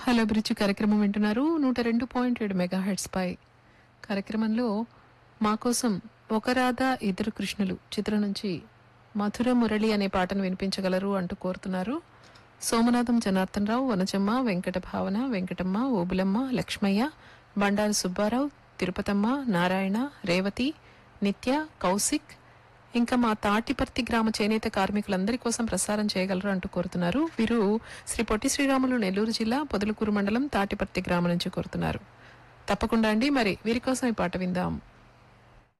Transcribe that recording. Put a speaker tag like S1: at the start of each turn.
S1: hello అభిరుచి కార్యక్రమం వింటున్నారు నూట రెండు పాయింట్ ఏడు మెగా హెడ్స్ పై కార్యక్రమంలో మా కోసం ఒక రాధ ఇద్దరు కృష్ణులు చిత్రం నుంచి మధుర మురళి అనే పాటను వినిపించగలరు అంటూ కోరుతున్నారు సోమనాథం జనార్దన్ రావు వనజమ్మ వెంకట భావన వెంకటమ్మ ఓబులమ్మ లక్ష్మయ్య బండారు సుబ్బారావు తిరుపతమ్మ నారాయణ రేవతి నిత్య కౌశిక్ ఇంకా మా తాటిపర్తి గ్రామ చేనేత కార్మికులందరి కోసం ప్రసారం చేయగలరు అంటూ కోరుతున్నారు వీరు శ్రీ పొట్టి శ్రీరాములు నెల్లూరు జిల్లా పొదలకూరు మండలం తాటిపర్తి గ్రామం నుంచి కోరుతున్నారు తప్పకుండా అండి మరి వీరి కోసం ఈ పాట విందాం